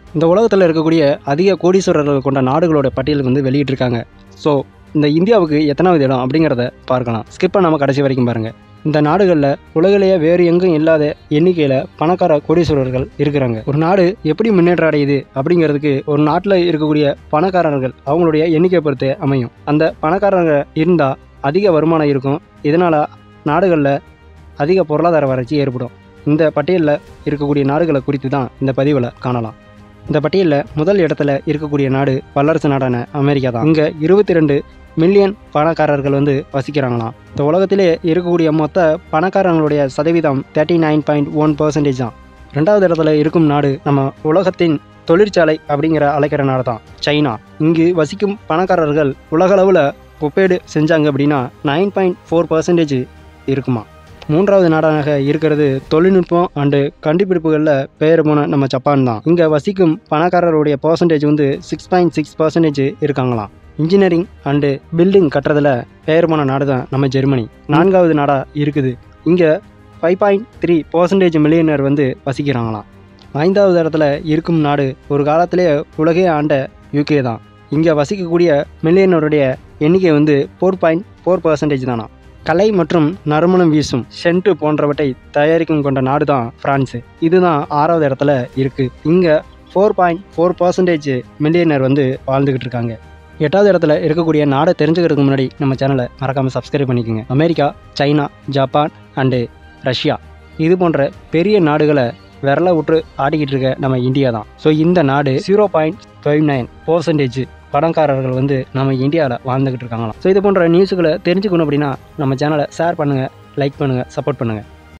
இந்த உலகத்தில் இருக்கக்கூடிய அதிக கோடீஸ்வரர்கள் கொண்ட நாடுகளோட பட்டியல் வந்து வெளியிட்டிருக்காங்க ஸோ இந்த இந்தியாவுக்கு எத்தனாவது இடம் அப்படிங்கிறத பார்க்கலாம் ஸ்கிப் பண்ணாமல் கடைசி வரைக்கும் பாருங்கள் இந்த நாடுகளில் உலகிலேயே வேறு எங்கும் இல்லாத எண்ணிக்கையில் பணக்கார கோடீஸ்வரர்கள் இருக்கிறாங்க ஒரு நாடு எப்படி முன்னேற்றம் அடையுது அப்படிங்கிறதுக்கு ஒரு நாட்டில் இருக்கக்கூடிய பணக்காரர்கள் அவங்களுடைய எண்ணிக்கை பொறுத்து அமையும் அந்த பணக்காரங்க இருந்தால் அதிக வருமானம் இருக்கும் இதனால் நாடுகளில் அதிக பொருளாதார வளர்ச்சி ஏற்படும் இந்த பட்டியலில் இருக்கக்கூடிய நாடுகளை குறித்து தான் இந்த பதிவில் காணலாம் இந்த பட்டியலில் முதல் இடத்துல இருக்கக்கூடிய நாடு வல்லரசு நாடான அமெரிக்கா தான் இங்கே இருபத்தி ரெண்டு மில்லியன் பணக்காரர்கள் வந்து வசிக்கிறாங்களாம் இந்த உலகத்திலே இருக்கக்கூடிய மொத்த பணக்காரங்களுடைய சதவீதம் thirty nine point one percentage தான் ரெண்டாவது இடத்துல இருக்கும் நாடு நம்ம உலகத்தின் தொழிற்சாலை அப்படிங்கிற அழைக்கிற நாடு தான் சைனா இங்கு வசிக்கும் பணக்காரர்கள் உலகளவில் ஒப்பேடு செஞ்சாங்க அப்படின்னா நைன் பாயிண்ட் ஃபோர் பர்சன்டேஜ் இருக்குமா மூன்றாவது நாடாக இருக்கிறது தொழில்நுட்பம் அண்டு கண்டுபிடிப்புகளில் பெயர் போன நம்ம ஜப்பான் தான் இங்கே வசிக்கும் பணக்காரருடைய பர்சன்டேஜ் வந்து சிக்ஸ் பாயிண்ட் சிக்ஸ் பர்சன்டேஜ் இருக்காங்களாம் இன்ஜினியரிங் அண்டு பில்டிங் கட்டுறதுல பெயர் போன நாடு தான் நம்ம ஜெர்மனி நான்காவது நாடாக இருக்குது இங்கே five point three percentage millionaire வந்து வசிக்கிறாங்களாம் ஐந்தாவது இடத்துல இருக்கும் நாடு ஒரு காலத்திலே உலகே ஆண்ட யூகே தான் இங்கே வசிக்கக்கூடிய மில்லியனருடைய எண்ணிக்கை வந்து ஃபோர் பாயிண்ட் ஃபோர் பர்சன்டேஜ் தானா கலை மற்றும் நறுமணம் வீசும் சென்ட்டு போன்றவற்றை தயாரிக்கும் கொண்ட நாடு தான் பிரான்ஸு இதுதான் ஆறாவது இடத்துல இருக்குது இங்கே four point four percentage millionaire வந்து வாழ்ந்துக்கிட்டு இருக்காங்க எட்டாவது இடத்துல இருக்கக்கூடிய நாடை தெரிஞ்சுக்கிறதுக்கு முன்னாடி நம்ம சேனலை மறக்காமல் சப்ஸ்கிரைப் பண்ணிக்கோங்க America China Japan and Russia இது போன்ற பெரிய நாடுகளை விரல விட்டு ஆடிக்கிட்டு இருக்க நம்ம இந்தியா தான் ஸோ இந்த நாடு zero point five nine percentage பணக்காரர்கள் வந்து நம்ம இந்தியாவில் வாழ்ந்துக்கிட்டு இருக்காங்களாம் ஸோ இது போன்ற நியூஸுகளை தெரிஞ்சுக்கணும் அப்படின்னா நம்ம சேனலை ஷேர் பண்ணுங்கள் லைக் பண்ணுங்கள் சப்போர்ட் பண்ணுங்கள்